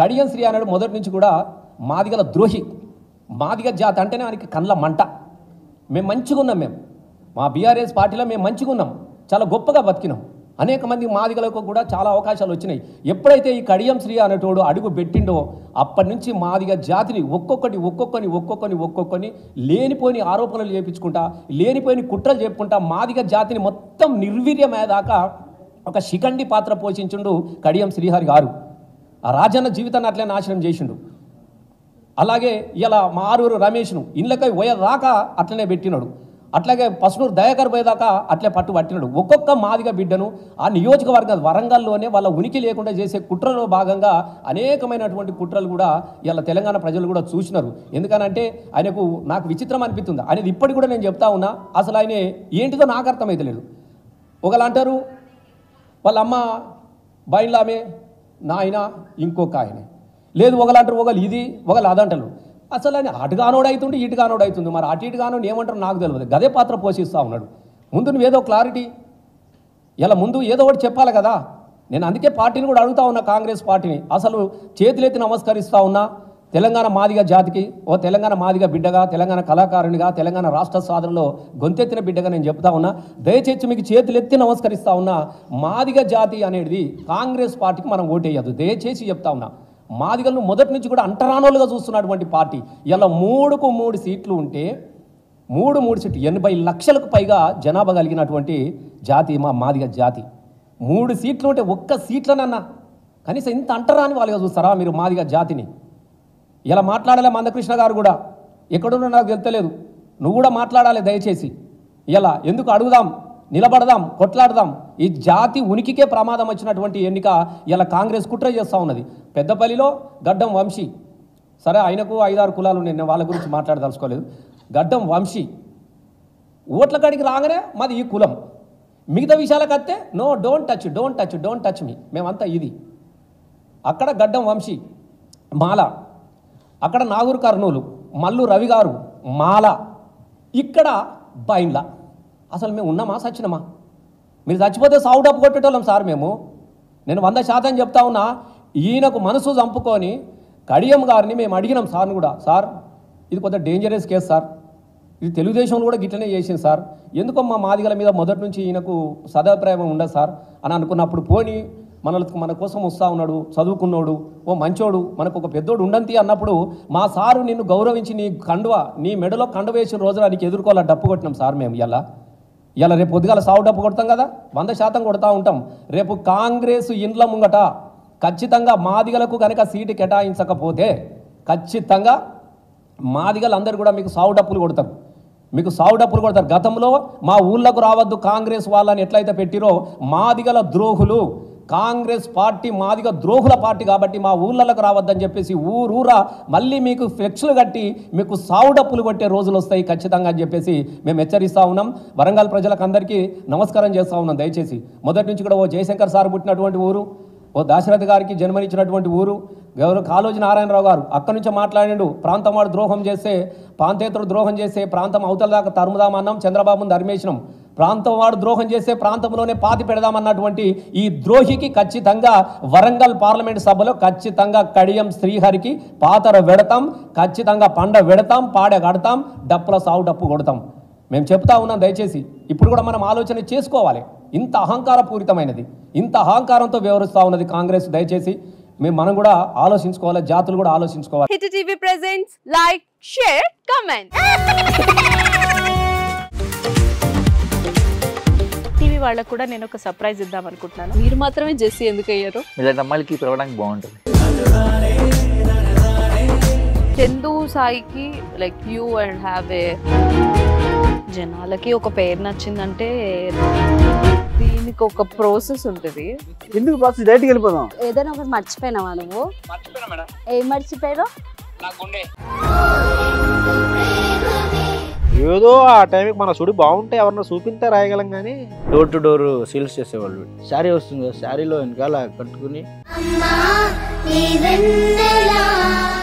కడియం శ్రీ అన్నాడు మొదటి నుంచి కూడా మాదిగల ద్రోహి మాదిగ జాతి అంటేనే ఆయనకి కండ్ల మంట మేము మంచిగా ఉన్నాం మేము మా బీఆర్ఎస్ పార్టీలో మేము మంచిగా ఉన్నాం చాలా గొప్పగా బతికినాం అనేక మంది మాదిగలకు కూడా చాలా అవకాశాలు వచ్చినాయి ఎప్పుడైతే ఈ కడియం శ్రీ అనేటోడు అడుగు పెట్టిండో అప్పటి నుంచి మాదిగ జాతిని ఒక్కొక్కటి ఒక్కొక్కని ఒక్కొక్కని ఒక్కొక్కని లేనిపోని ఆరోపణలు చేపించుకుంటా లేనిపోని కుట్రలు చెప్పుకుంటా మాదిగ జాతిని మొత్తం నిర్వీర్యమయ్యేదాకా ఒక శిఖండి పాత్ర పోషించుండు కడియం శ్రీహరి గారు ఆ రాజన్న జీవితాన్ని అట్లే నాశనం చేసిండు అలాగే ఇలా మా ఆరూరు రమేష్ను ఇళ్ళకై పోయేదాకా అట్లనే పెట్టినాడు అట్లాగే పసునూరు దయాకర్ పోయేదాకా అట్లే పట్టు పట్టినాడు ఒక్కొక్క మాదిగ బిడ్డను ఆ నియోజకవర్గ వరంగల్లోనే వాళ్ళ ఉనికి లేకుండా చేసే కుట్రలో భాగంగా అనేకమైనటువంటి కుట్రలు కూడా ఇలా తెలంగాణ ప్రజలు కూడా చూసినారు ఎందుకనంటే ఆయనకు నాకు విచిత్రం అనిపిస్తుంది అనేది ఇప్పటికి కూడా నేను చెప్తా ఉన్నా అసలు ఆయన ఏంటిదో నాకు అర్థమైతలేదు ఒకళ్ళు అంటారు వాళ్ళ అమ్మ బయలామే నాయన ఇంకొక ఆయనే లేదు ఒకలంటారు ఒకళ్ళు ఇది ఒకళ్ళు అదంటారు అసలు ఆయన అటు కానోడు అవుతుంటే ఇటు కానోడు అవుతుంది మరి అటు ఇటు కానోడు ఏమంటారు నాకు తెలియదు గదే పాత్ర పోషిస్తూ ఉన్నాడు ముందు నువ్వేదో క్లారిటీ ఇలా ముందు ఏదో ఒకటి చెప్పాలి కదా నేను అందుకే పార్టీని కూడా అడుగుతా ఉన్నా కాంగ్రెస్ పార్టీని అసలు చేతులెత్తి నమస్కరిస్తా ఉన్నా తెలంగాణ మాదిగ జాతికి ఓ తెలంగాణ మాదిగ బిడ్డగా తెలంగాణ కళాకారునిగా తెలంగాణ రాష్ట్ర సాధనలో గొంతెత్తిన బిడ్డగా నేను చెప్తా ఉన్నా దయచేసి మీకు చేతులెత్తి నమస్కరిస్తా ఉన్నా మాదిగ జాతి అనేది కాంగ్రెస్ పార్టీకి మనం ఓటేయద్దు దయచేసి చెప్తా ఉన్నా మాదిగలను మొదటి నుంచి కూడా అంటరానోలుగా చూస్తున్నటువంటి పార్టీ ఇలా మూడుకు మూడు సీట్లు ఉంటే మూడు మూడు సీట్లు ఎనభై లక్షలకు పైగా జనాభా కలిగినటువంటి జాతి మా మాదిగ జాతి మూడు సీట్లు ఉంటే ఒక్క సీట్లనన్నా కనీసం ఇంత అంటరాని వాళ్ళుగా చూస్తారా మీరు మాదిగ జాతిని ఇలా మాట్లాడాలి మందకృష్ణ గారు కూడా ఎక్కడున్నా నాకు తెలుతలేదు నువ్వు కూడా మాట్లాడాలి దయచేసి ఇలా ఎందుకు అడుగుదాం నిలబడదాం కొట్లాడదాం ఈ జాతి ఉనికికే ప్రమాదం వచ్చినటువంటి ఎన్నిక ఇలా కాంగ్రెస్ కుట్ర చేస్తూ ఉన్నది పెద్దపల్లిలో గడ్డం వంశీ సరే ఆయనకు ఐదారు కులాలు ఉన్నాయి, నేను వాళ్ళ గురించి మాట్లాడదలుచుకోలేదు గడ్డం వంశీ ఓట్ల కాడికి రాగానే మాది ఈ కులం మిగతా విషయాలకు వస్తే no don't touch don't touch don't touch me మేమంతా ఇది అక్కడ గడ్డం వంశీ మాల అక్కడ నాగూరు కర్నూలు మల్లు రవి గారు మాల ఇక్కడ బైండ్ల అసలు మేము ఉన్నామా సచ్చినమా మీరు చచ్చిపోతే సాగు డబ్బు కొట్టేటోళ్ళం సార్ మేము నేను వంద శాతం చెప్తా ఉన్నా ఈయనకు మనసు చంపుకొని కడియం గారిని మేము అడిగినాం సార్ని కూడా సార్ ఇది కొంత డేంజరస్ కేసు సార్ ఇది తెలుగుదేశంలో కూడా గిట్లనే చేసింది సార్ ఎందుకో మా మాదిగల మీద మొదటి నుంచి ఈయనకు సదాభిప్రాయం ఉండదు సార్ అని అనుకున్నప్పుడు పోని మనకు మన కోసం వస్తా ఉన్నాడు చదువుకున్నోడు ఓ మంచోడు మనకు ఒక పెద్దోడు ఉండంతి అన్నప్పుడు మా సారు నిన్ను గౌరవించి నీ కండువ నీ మెడలో కండువ వేసిన రోజున నీకు ఎదుర్కోవాలని డప్పు కొట్టినాం సార్ మేము ఇలా ఇలా రేపు పొద్దుగాల సాగు డప్పు కొడతాం కదా వంద శాతం కొడతా ఉంటాం రేపు కాంగ్రెస్ ఇండ్ల ముంగట ఖచ్చితంగా మాదిగలకు కనుక సీటు కేటాయించకపోతే ఖచ్చితంగా మాదిగలందరూ కూడా మీకు సాగు డప్పులు కొడతారు మీకు సాగు డప్పులు కొడతారు గతంలో మా ఊళ్ళకు రావద్దు కాంగ్రెస్ వాళ్ళని ఎట్లయితే పెట్టిరో మాదిగల ద్రోహులు కాంగ్రెస్ పార్టీ మాదిగ ద్రోహుల పార్టీ కాబట్టి మా ఊళ్ళకు రావద్దని చెప్పేసి ఊరూరా మళ్ళీ మీకు ఫ్లెక్స్లు కట్టి మీకు సావు డప్పులు కొట్టే రోజులు వస్తాయి ఖచ్చితంగా అని చెప్పేసి మేము హెచ్చరిస్తా ఉన్నాం వరంగల్ ప్రజలకు అందరికీ నమస్కారం చేస్తా ఉన్నాం దయచేసి మొదటి నుంచి కూడా ఓ జయశంకర్ సార్ పుట్టినటువంటి ఊరు ఓ దాశరథి గారికి జన్మనిచ్చినటువంటి ఊరు గౌరవ కాళోజీ నారాయణరావు గారు అక్కడి నుంచే మాట్లాడిండు ప్రాంతం వాడు ద్రోహం చేస్తే ప్రాంతేతరుడు ద్రోహం చేస్తే ప్రాంతం అవతల దాకా తరుముదామన్నాం చంద్రబాబును ధర్మేసినాం ప్రాంతం వాడు ద్రోహం చేస్తే ప్రాంతంలోనే పాతి పెడదామన్నటువంటి ఈ ద్రోహికి ఖచ్చితంగా వరంగల్ పార్లమెంట్ సభలో ఖచ్చితంగా కడియం శ్రీహరికి పాతర వెడతాం ఖచ్చితంగా పండ వెడతాం పాడ కడతాం డప్పుల సాగు డప్పు కొడతాం మేము చెప్తా ఉన్నాం దయచేసి ఇప్పుడు కూడా మనం ఆలోచన చేసుకోవాలి ఇంత అహంకారపూరితమైనది ఇంత అహంకారంతో వ్యవహరిస్తూ ఉన్నది కాంగ్రెస్ దయచేసి మేము మనం కూడా ఆలోచించుకోవాలి జాతులు కూడా ఆలోచించుకోవాలి hit TV presents like share comment TV వాళ్ళకు కూడా నేను ఒక సర్ప్రైజ్ ఇద్దాం అనుకుంటున్నాను మీరు మాత్రమే జెస్సీ ఎందుకు అయ్యారు ఇలాంటి అమ్మాయిలకి పిలవడానికి బాగుంటుంది చందు సాయికి like you and have a జనాలకి ఒక పేరు నచ్చిందంటే దీనికి ఒక ప్రాసెస్ ఉంటుంది ఎందుకు ప్రాసెస్ డైరెక్ట్కి వెళ్ళిపోదాం ఏదైనా ఒకటి మర్చిపోయినావా నువ్వు ఏం మర్చిపోయావు ఏదో ఆ టైంకి మన సుడి బాగుంటే ఎవరన్నా చూపిస్తే రాయగలం కానీ డోర్ టు డోర్ సేల్స్ చేసేవాళ్ళు శారీ వస్తుంది కదా శారీలో వెనకాల కట్టుకుని అమ్మా నీ వెన్నెలా